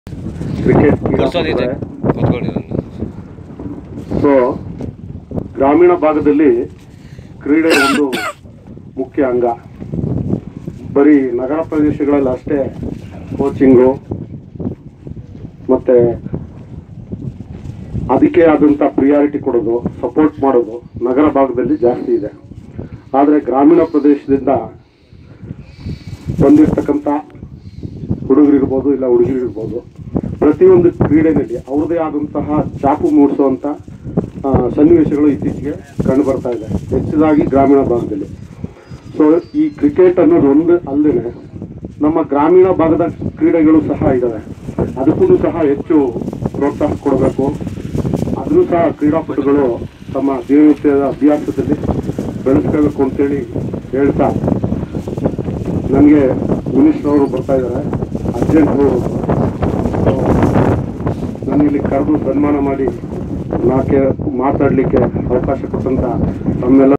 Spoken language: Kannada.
ಕ್ರಿಕೆಟ್ ಕೂರ್ಸೋದಿದೆ ಕೂತ್ಕೊಳ್ಳಿ ಒಂದು ಸೊ ಗ್ರಾಮೀಣ ಭಾಗದಲ್ಲಿ ಕ್ರೀಡೆ ಒಂದು ಮುಖ್ಯ ಅಂಗ ಬರೀ ನಗರ ಪ್ರದೇಶಗಳಲ್ಲಿ ಅಷ್ಟೇ ಕೋಚಿಂಗು ಮತ್ತೆ ಅದಕ್ಕೆ ಆದಂಥ ಪ್ರಿಯಾರಿಟಿ ಕೊಡೋದು ಸಪೋರ್ಟ್ ಮಾಡೋದು ನಗರ ಭಾಗದಲ್ಲಿ ಜಾಸ್ತಿ ಇದೆ ಆದರೆ ಗ್ರಾಮೀಣ ಪ್ರದೇಶದಿಂದ ಬಂದಿರ್ತಕ್ಕಂಥ ಹುಡುಗರಿರ್ಬೋದು ಇಲ್ಲ ಹುಡುಗಿರಿರ್ಬೋದು ಪ್ರತಿಯೊಂದು ಕ್ರೀಡೆಯಲ್ಲಿ ಅವ್ರದೇ ಆದಂತಹ ಚಾಪು ಮೂಡಿಸುವಂಥ ಆ, ಸನ್ನಿವೇಶಗಳು ಇತ್ತೀಚೆಗೆ ಕಂಡು ಬರ್ತಾ ಇದೆ ಹೆಚ್ಚಿದಾಗಿ ಗ್ರಾಮೀಣ ಭಾಗದಲ್ಲಿ ಸೊ ಈ ಕ್ರಿಕೆಟ್ ಅನ್ನೋದು ಒಂದು ಅಲ್ಲದೆ ನಮ್ಮ ಗ್ರಾಮೀಣ ಭಾಗದ ಕ್ರೀಡೆಗಳು ಸಹ ಇದ್ದಾವೆ ಅದಕ್ಕೂ ಸಹ ಹೆಚ್ಚು ಪ್ರೋತ್ಸಾಹ ಕೊಡಬೇಕು ಅದನ್ನು ಸಹ ಕ್ರೀಡಾಪಟುಗಳು ತಮ್ಮ ದಿನನಿತ್ಯದ ಅಭ್ಯಾಸದಲ್ಲಿ ಬೆಳೆಸ್ಕೋಬೇಕು ಅಂತೇಳಿ ಹೇಳ್ತಾ ನನಗೆ ಮಿನಿಸ್ಟರ್ ಅವರು ಬರ್ತಾ ಇದ್ದಾರೆ ಅರ್ಜೆಂಟ್ ನನಗೆ ಇಲ್ಲಿ ಕರೆದು ಸನ್ಮಾನ ಮಾಡಿ ನಾಕೆ ಮಾತಾಡಲಿಕ್ಕೆ ಅವಕಾಶ ಕೊಟ್ಟಂತ ತಮ್ಮೆಲ್ಲ